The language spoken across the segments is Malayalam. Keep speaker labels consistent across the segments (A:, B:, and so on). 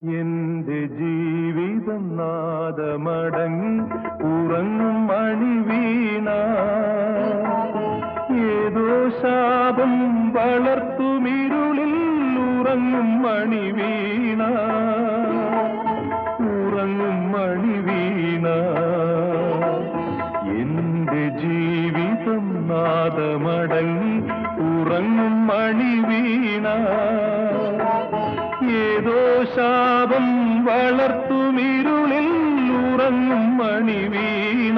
A: എന്റെ ജീവിതം നാദമടങ്ങി ഉറങ്ങും മണി വീണ ഏതോ ശാപം വളർത്തുമിരുളിൽ ഉറങ്ങും മണി വീണ ഉറങ്ങും മണി വീണ എന്റെ ജീവിതം നാദമടങ്ങി ഉറങ്ങും മണി വീണ ഏതോ ശാപം വളർത്തുമിരുളിൽ ഉറങ്ങും മണി വീണ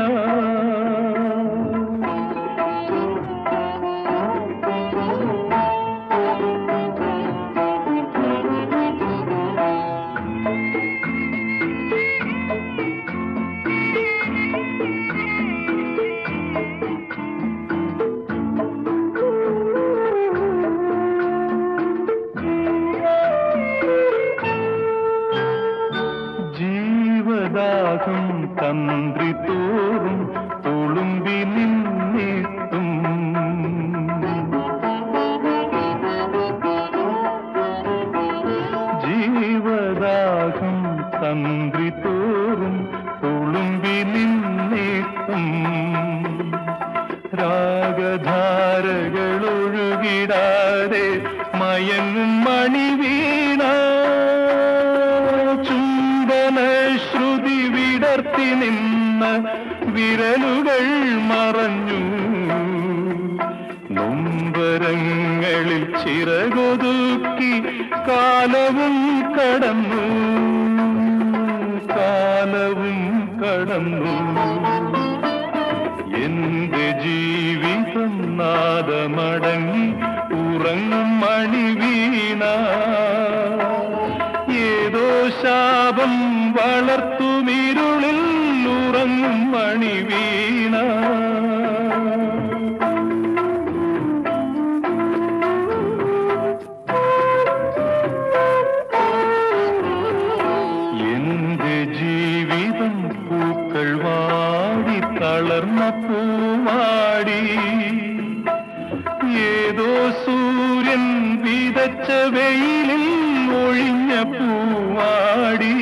A: ജീവദാഹം തന്ത്രി തോറും തുളുമ്പി നിന്നിട്ടും ജീവദാഹം തന്ത്രി തോറും തുളുമ്പി നിന്നിട്ടും രാഗധാരകളൊഴുകിടാതെ മയങ്ങും മണി വീണ ചുംബന ശ്രുതി വിടർത്തി നിന്ന വിരലുകൾ മറഞ്ഞു നൊമ്പരങ്ങളിൽ ചിറകൊതുക്കി കാലവും കടന്നു കാലവും കടന്നു എന്റെ ജീവിതം നാദമടങ്ങി ഉറങ്ങും മണി വീണ ഏതോ ശാപം വളർത്തുമിരുളിൽ ഉറങ്ങും മണി വീണ എന്റെ ജീവിതം പൂക്കൾ വാടി തളർന്ന പൂവാടി ഏതോ സൂര്യൻ വിതച്ച വെയിലിൽ ഒഴിഞ്ഞ പൂവാടി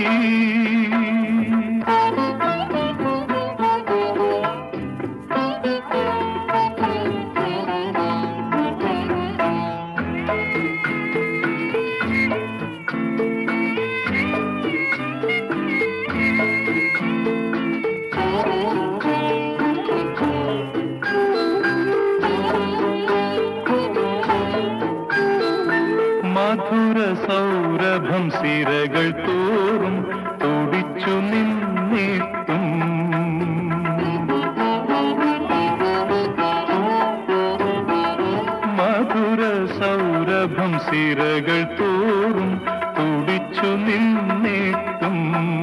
A: മധുര സൗരഭം സിരകൾ തോറും തുടിച്ചു നിന്നിട്ടും മധുര സൗരഭം സിരകൾ തോറും തുടിച്ചു നിന്നിട്ടും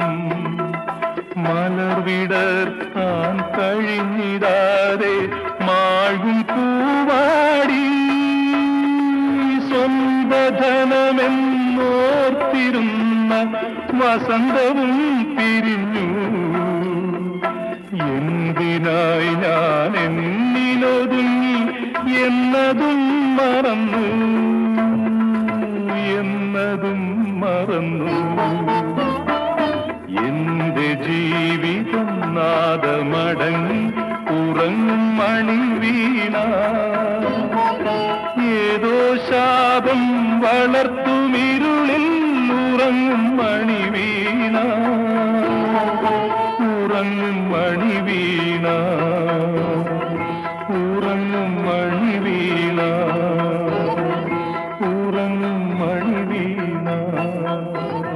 A: മലർവിടർത്താൻ കഴിഞ്ഞിടാതെ മാഴും പൂവാടി സ്വന്തധനമെന്നോർത്തിരുന്ന വസന്തവും പിരിഞ്ഞു എന്തിനായി ഞാൻ എന്നിലൊതുങ്ങി എന്നതും മറന്നു എന്നതും മറന്നു എന്റെ ജീവിതം നാദമടങ്ങി ഉറങ്ങും മണി വീണ ഏതോ ശാപം വളർത്തുമിരുളിൽ ഉറങ്ങും മണി വീണ ഉറങ്ങും മണി വീണ ഉറങ്ങും മണി വീണ ഉറങ്ങും മണി വീണ